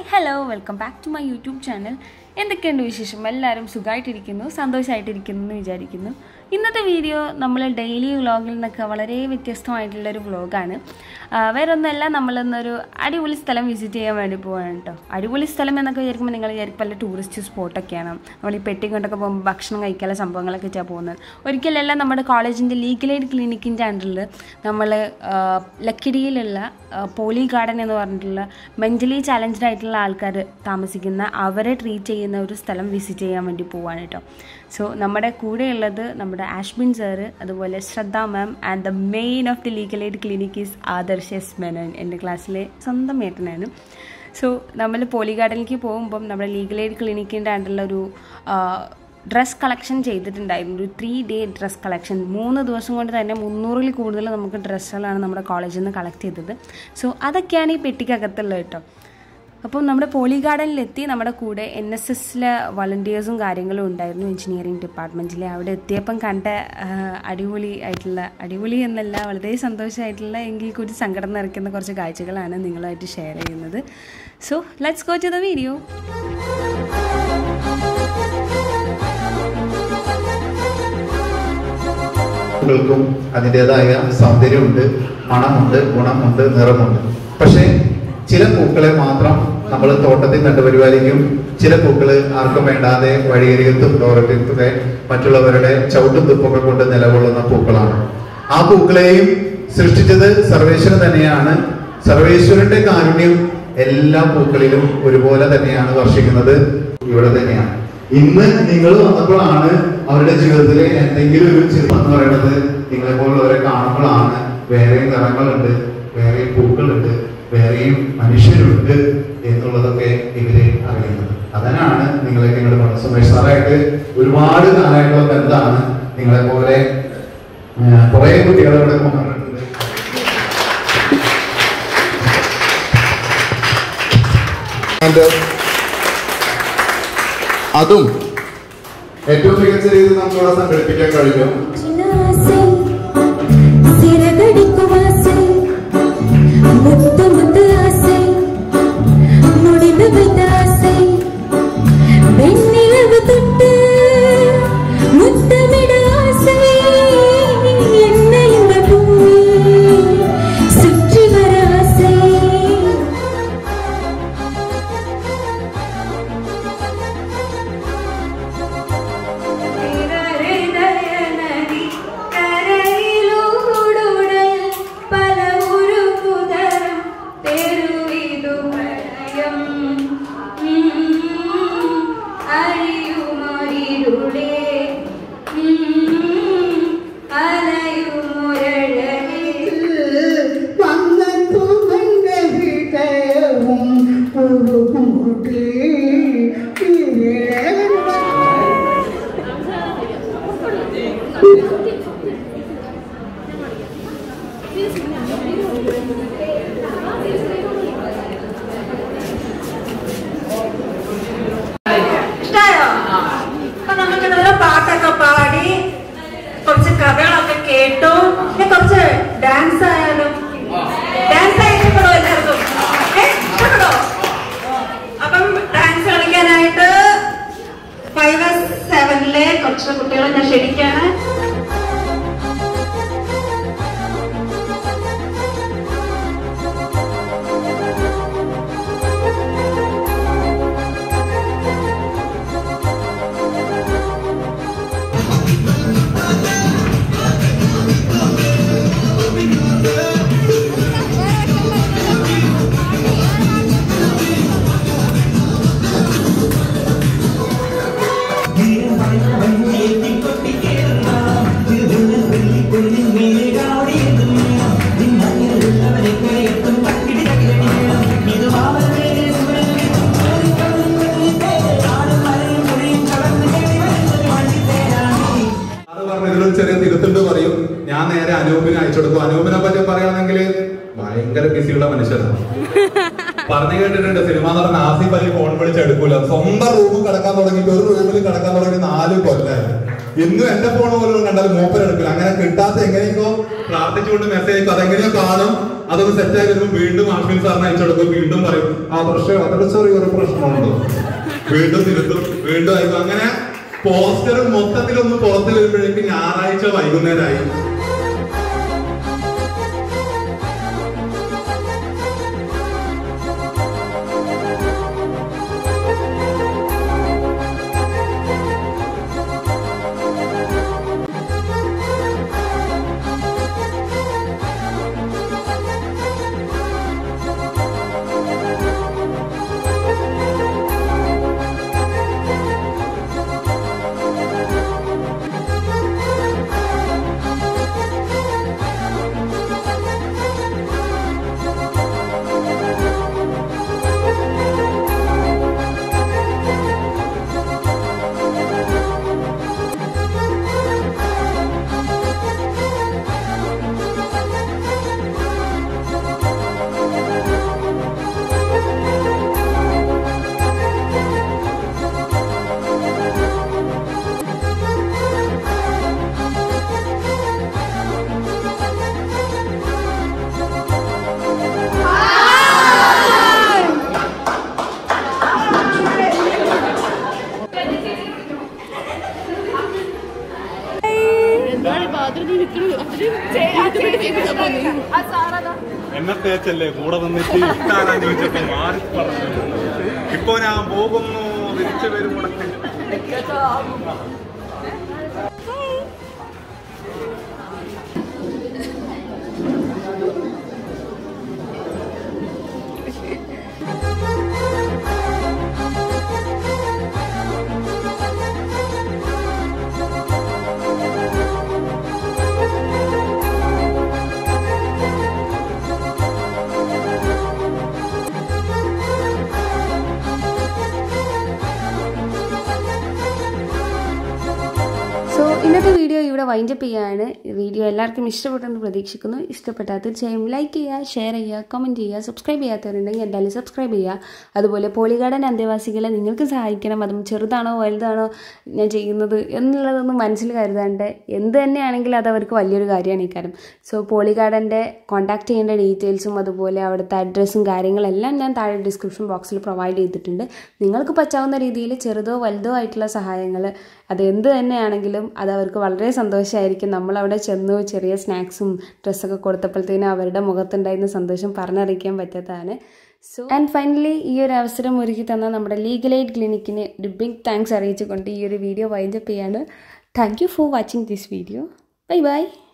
Hello welcome back to my YouTube channel എന്തൊക്കെയുണ്ട് വിശേഷം എല്ലാവരും സുഖമായിട്ടിരിക്കുന്നു സന്തോഷമായിട്ടിരിക്കുന്നു എന്ന് വിചാരിക്കുന്നു ഇന്നത്തെ വീഡിയോ നമ്മൾ ഡെയിലി വ്ളോഗിൽ നിന്നൊക്കെ വളരെ വ്യത്യസ്തമായിട്ടുള്ളൊരു വ്ളോഗാണ് വേറെ ഒന്നല്ല നമ്മളിന്നൊരു അടിപൊളി സ്ഥലം വിസിറ്റ് ചെയ്യാൻ വേണ്ടി പോവാണ് കേട്ടോ അടിപൊളി സ്ഥലം എന്നൊക്കെ വിചാരിക്കുമ്പോൾ നിങ്ങൾ വിചാരിക്കും പല ടൂറിസ്റ്റ് സ്പോട്ടൊക്കെയാണ് നമ്മൾ ഈ പെട്ടി കൊണ്ടൊക്കെ പോകുമ്പോൾ ഭക്ഷണം കഴിക്കാനുള്ള സംഭവങ്ങളൊക്കെ വെച്ചാൽ പോകുന്നത് ഒരിക്കലല്ല നമ്മുടെ കോളേജിൻ്റെ ലീഗൽ എയ്ഡ് ക്ലിനിക്കിൻ്റെ അണ്ടറിൽ നമ്മൾ ലക്കിടിയിലുള്ള പോലി ഗാർഡൻ എന്ന് പറഞ്ഞിട്ടുള്ള മെൻ്റലി ചാലഞ്ച്ഡ് ആയിട്ടുള്ള ആൾക്കാർ താമസിക്കുന്ന അവരെ ട്രീറ്റ് ചെയ്യുന്ന ഒരു സ്ഥലം വിസിറ്റ് ചെയ്യാൻ വേണ്ടി പോവാണ് കേട്ടോ സോ നമ്മുടെ കൂടെയുള്ളത് നമ്മുടെ ആഷ്ബിൻ സാറ് അതുപോലെ Shraddha ma'am and the main of the legal aid clinic is Adarsh S Menon എൻ്റെ ക്ലാസ്സിലെ സ്വന്തം ഏട്ടനാണ് സോ നമ്മൾ പോലി ഗാർഡനിലേക്ക് പോകുമ്പം നമ്മുടെ ലീഗൽ എയ്ഡ് ക്ലിനിക്കിൻ്റെ അണ്ടറിലുള്ള ഒരു ഡ്രസ് കളക്ഷൻ ചെയ്തിട്ടുണ്ടായിരുന്നു ഒരു ത്രീ ഡേ ഡ്രസ് കളക്ഷൻ മൂന്ന് ദിവസം കൊണ്ട് തന്നെ മുന്നൂറിൽ കൂടുതൽ നമുക്ക് ഡ്രസ്സുകളാണ് നമ്മുടെ കോളേജിൽ നിന്ന് കളക്ട് ചെയ്തത് സോ അതൊക്കെയാണ് ഈ പെട്ടിക്കകത്തുള്ളത് കേട്ടോ അപ്പോൾ നമ്മുടെ പോളി ഗാർഡനിലെത്തി നമ്മുടെ കൂടെ എൻ എസ് എസിലെ വളണ്ടിയേഴ്സും കാര്യങ്ങളും ഉണ്ടായിരുന്നു എഞ്ചിനീയറിംഗ് ഡിപ്പാർട്ട്മെൻറ്റിലെ അവിടെ എത്തിയപ്പം കണ്ട ആ, അടിപൊളി ആയിട്ടുള്ള അടിപൊളി എന്നല്ല വളരെ സന്തോഷമായിട്ടുള്ള എങ്കിൽ കൂടി സങ്കടം നിറയ്ക്കുന്ന കുറച്ച് കാഴ്ചകളാണ് നിങ്ങളുമായിട്ട് ഷെയർ ചെയ്യുന്നത് so let's go to the video പൂക്കൾക്കും അതിൻ്റെതായ സൗന്ദര്യമുണ്ട് മണമുണ്ട് ഗുണമുണ്ട് നിറമുണ്ട് പക്ഷേ ചില പൂക്കളെ മാത്രം നമ്മൾ തോട്ടത്തിൽ നട്ടുപരിപാലിക്കും ചില പൂക്കൾ ആർക്കും വേണ്ടാതെ വഴിയരികത്തും ഡോറത്തിലൊക്കെ മറ്റുള്ളവരുടെ ചവിട്ടും തുപ്പൊക്കെ കൊണ്ട് നിലകൊള്ളുന്ന പൂക്കളാണ് ആ പൂക്കളെയും സൃഷ്ടിച്ചത് സർവേശ്വരൻ തന്നെയാണ് സർവേശ്വരന്റെ കാരുണ്യം എല്ലാ പൂക്കളിലും ഒരുപോലെ തന്നെയാണ് വർഷിക്കുന്നത് ഇവിടെ തന്നെയാണ് ഇന്ന് നിങ്ങൾ വന്നപ്പോഴാണ് അവരുടെ ജീവിതത്തിലെ എന്തെങ്കിലും ഒരു ചിത്രം എന്ന് പറയുന്നത് നിങ്ങളെ പോലുള്ളവരെ കാണുമ്പോഴാണ് വേറെയും നിറങ്ങളുണ്ട് വേറെയും പൂക്കളുണ്ട് വേറെയും മനുഷ്യരുണ്ട് എന്നുള്ളതൊക്കെ ഇവര് അറിയുന്നത് അതിനാണ് നിങ്ങളെ നിങ്ങളുടെ പണം സുമേഷ് സാറായിട്ട് ഒരുപാട് കാലമായിട്ടുള്ള ബന്ധമാണ് നിങ്ങളെ പോലെ കുറെ കുട്ടികളെ ഇവിടെ കൊണ്ടുവന്നിട്ടുണ്ട് And, അതും ഏറ്റവും മികച്ച രീതിയിൽ നമുക്കിവിടെ സംഘടിപ്പിക്കാൻ കഴിഞ്ഞു ചിനാസെ സിരകടിക്കുവാസെ മുത്ത് മുത്ത് ആസെ മുടിവ് വിതാസെ വെണ്ണിലവ് തൊട്ട് മുത്തമിട ആസെ എന്നെ இந்த பூமி சுற்றி வர ஆசை ഹൃദയനദി കരയിലൂടുടൽ പല ഉരുകുതരം തെരുവിതു പ്രളയം അഴിയുമൊരിരുളേ അലയുമൊരഴകേ ഇഷ്ടായോ അപ്പൊ നമുക്ക് നല്ല പാട്ടൊക്കെ പാടി കുറച്ച് കഥകളൊക്കെ കേട്ടു ഇനി കുറച്ച് ഡാൻസ് ആയാലും ഡാൻസ് ആയിട്ടോ എല്ലാവർക്കും ഏ? ഇഷ്ടപ്പെട്ടോ അപ്പം ഡാൻസ് കളിക്കാനായിട്ട് ഫൈവ് സെവനിലെ കുറച്ച് കുട്ടികളെ ഞാൻ ക്ഷണിക്കാണ് അത് പറഞ്ഞ ഇതിലൊരു ചെറിയ തിരുത്തുണ്ട് പറയും ഞാൻ നേരെ അനൂപിനെ അയച്ചു കൊടുക്കും അനൂപിനെ പറ്റി പറയുകയാണെങ്കിൽ ഭയങ്കര ബിസിയുള്ള മനുഷ്യനാണ് പറഞ്ഞു കേട്ടിട്ടുണ്ട് സിനിമ നടൻ ആസിഫ് അലി ഫോൺ വിളിച്ച് എടുക്കൂല സ്വന്തം റൂമിൽ കിടക്കാൻ തുടങ്ങിയിട്ട് ഒരു റൂമിൽ കിടക്കാൻ തുടങ്ങി നാല് കൊല്ലായി ഇന്നും എന്റെ ഫോൺ പോലും കണ്ടാൽ മൂപ്പർ എടുക്കില്ല അങ്ങനെ കിട്ടാത്ത എങ്ങനെയൊക്കെ പ്രാർത്ഥിച്ചുകൊണ്ട് മെസ്സേജ് അയക്കും അതെങ്ങനെയോ കാണും അതൊന്ന് സെറ്റ് ആയി വരുമ്പോൾ വീണ്ടും ആഷ്മിൻ സാറിന് അയച്ചു കൊടുക്കും വീണ്ടും പറയും ആ പ്രശ്നം അതിന്റെ ചെറിയൊരു പ്രശ്നമുണ്ടോ വീണ്ടും തിരുത്തും വീണ്ടും അയക്കും അങ്ങനെ പോസ്റ്റർ മൊത്തത്തിലൊന്ന് പുറത്ത് വരുമ്പോഴേക്കും ഞായറാഴ്ച വൈകുന്നേരമായി എന്നെ തേച്ചല്ലേ കൂടെ വന്നിട്ട് ഇട്ടാരാ ചോദിച്ചപ്പോ മാറി പറഞ്ഞു ഇപ്പൊ ഞാൻ പോകുന്നു തിരിച്ചു വരും മുടക്കി സോ ഇന്നത്തെ വീഡിയോ ഇവിടെ വൈൻഡപ്പ് ചെയ്യാണ് വീഡിയോ എല്ലാവർക്കും ഇഷ്ടപ്പെട്ടെന്ന് പ്രതീക്ഷിക്കുന്നു ഇഷ്ടപ്പെട്ടാൽ തീർച്ചയായും ലൈക്ക് ചെയ്യുക ഷെയർ ചെയ്യുക കമൻറ്റ് ചെയ്യുക സബ്സ്ക്രൈബ് ചെയ്യാത്തവരുണ്ടെങ്കിൽ എന്തായാലും സബ്സ്ക്രൈബ് ചെയ്യുക അതുപോലെ പോളിഗാർഡൻ അന്തേവാസികളെ നിങ്ങൾക്ക് സഹായിക്കണം അതും ചെറുതാണോ വലുതാണോ ഞാൻ ചെയ്യുന്നത് എന്നുള്ളതൊന്നും മനസ്സിൽ കരുതാണ്ട് എന്ത് തന്നെയാണെങ്കിലും അത് അവർക്ക് വലിയൊരു കാര്യമാണ് ഈ കാര്യം സോ പോളിഗാർഡൻ്റെ കോൺടാക്ട് ചെയ്യേണ്ട ഡീറ്റെയിൽസും അതുപോലെ അവിടുത്തെ അഡ്രസ്സും കാര്യങ്ങളെല്ലാം ഞാൻ താഴെ ഡിസ്ക്രിപ്ഷൻ ബോക്സിൽ പ്രൊവൈഡ് ചെയ്തിട്ടുണ്ട് നിങ്ങൾക്ക് പറ്റാവുന്ന രീതിയിൽ ചെറുതോ വലുതോ ആയിട്ടുള്ള സഹായങ്ങൾ അത് എന്ത് തന്നെയാണെങ്കിലും അത് അവർക്ക് വളരെ സന്തോഷമായിരിക്കും നമ്മളവിടെ ചെന്നു ചെറിയ സ്നാക്സും ഡ്രസ്സൊക്കെ കൊടുത്തപ്പോഴത്തേനും അവരുടെ മുഖത്തുണ്ടായിരുന്ന സന്തോഷം പറഞ്ഞറിയിക്കാൻ പറ്റാത്തതാണ് സോ ആൻഡ് ഫൈനലി ഈ ഒരു അവസരം ഒരുക്കി തന്ന നമ്മുടെ ലീഗൽ എയ്ഡ് ക്ലിനിക്കിന് ഒരു ബിഗ് താങ്ക്സ് അറിയിച്ചുകൊണ്ട് ഈ ഒരു വീഡിയോ വൈൻഡപ്പ് ചെയ്യാണ് thank you for watching this video bye by